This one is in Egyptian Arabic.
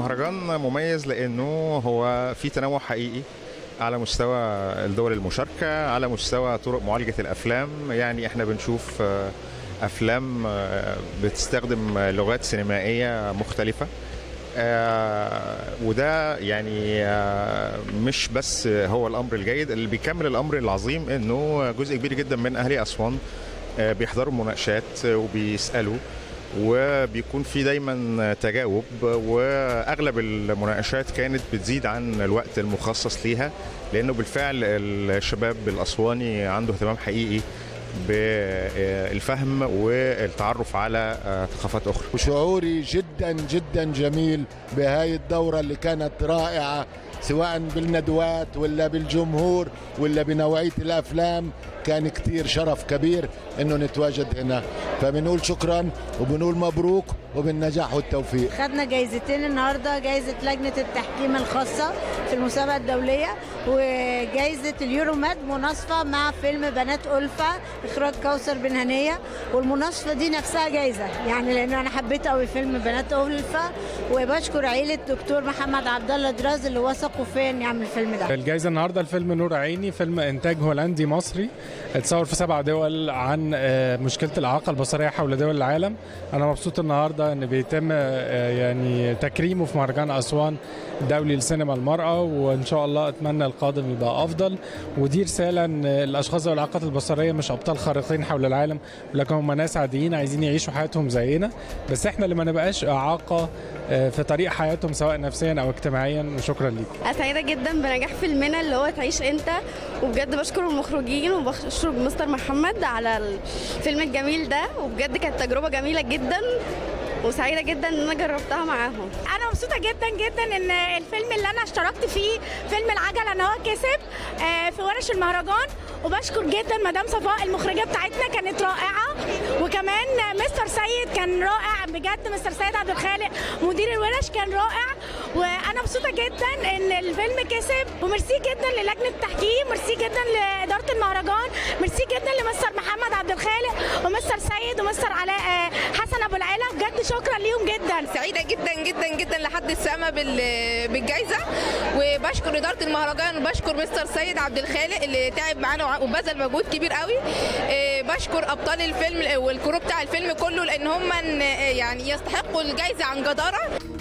المهرجان مميز لانه هو في تنوع حقيقي على مستوى الدول المشاركة على مستوى طرق معالجة الأفلام يعني احنا بنشوف آه، أفلام آه، بتستخدم لغات سينمائية مختلفة آه، وده يعني آه، مش بس هو الأمر الجيد اللي بيكمل الأمر العظيم إنه جزء كبير جدا من أهالي أسوان آه، بيحضروا مناقشات وبيسألوا وبيكون في دايما تجاوب واغلب المناقشات كانت بتزيد عن الوقت المخصص ليها لانه بالفعل الشباب الاسواني عنده اهتمام حقيقي بالفهم والتعرف على ثقافات اخرى وشعوري جدا جدا جميل بهاي الدورة اللي كانت رائعة سواء بالندوات ولا بالجمهور ولا بنوعية الأفلام كان كتير شرف كبير انه نتواجد هنا فبنقول شكرا وبنقول مبروك وبالنجاح والتوفيق خدنا جايزتين النهارده جايزه لجنه التحكيم الخاصه في المسابقه الدوليه وجايزه اليوروماد مناصفه مع فيلم بنات ألفة اخراج كوثر بن هنيه والمناصفه دي نفسها جايزه يعني لان انا حبيت قوي فيلم بنات ألفة وبشكر عيله دكتور محمد عبد الله دراز اللي وثقوا فيا اني اعمل الفيلم ده الجائزة النهارده الفيلم نور عيني فيلم إنتاج هولندي مصري اتصور في سبع دول عن آه، مشكلة الإعاقة البصرية حول دول العالم أنا مبسوط النهارده إن بيتم آه، يعني تكريمه في مهرجان أسوان دولي لسينما المرأة وإن شاء الله أتمنى القادم يبقى أفضل ودي رسالة إن الأشخاص ذوي الإعاقات البصرية مش أبطال خارقين حول العالم ولكن هم ناس عاديين عايزين يعيشوا حياتهم زينا بس إحنا اللي ما نبقاش إعاقة آه، في طريق حياتهم سواء نفسيا أو اجتماعيا وشكرا ليكم سعيدة جدا بنجاح فيلمنا اللي هو تعيش انت وبجد بشكر المخرجين وبشكر مستر محمد على الفيلم الجميل ده وبجد كانت تجربة جميلة جدا وسعيدة جدا ان انا جربتها معاهم انا مبسوطه جدا جدا ان الفيلم اللي انا اشتركت فيه فيلم العجله ان هو كسب آه، في ورش المهرجان وبشكر جدا مدام صفاء المخرجه بتاعتنا كانت رائعه وكمان مستر سيد كان رائع بجد مستر سيد عبد الخالق مدير الورش كان رائع وانا مبسوطه جدا ان الفيلم كسب وميرسي جدا للجنه التحكيم ميرسي جدا لاداره المهرجان ميرسي جدا لمستر محمد عبد الخالق ومستر سيد ومستر علاء آه، حسن ابو العلا بجد شكرا ليهم جدا سعيده جدا جدا جدا لحد السما بال- بالجائزه وبشكر اداره المهرجان وبشكر مستر سيد عبد الخالق اللي تعب معانا وع- وبذل مجهود كبير قوي إيه، بشكر ابطال الفيلم والكرو بتاع الفيلم كله لان هم يعني يستحقوا الجائزه عن جداره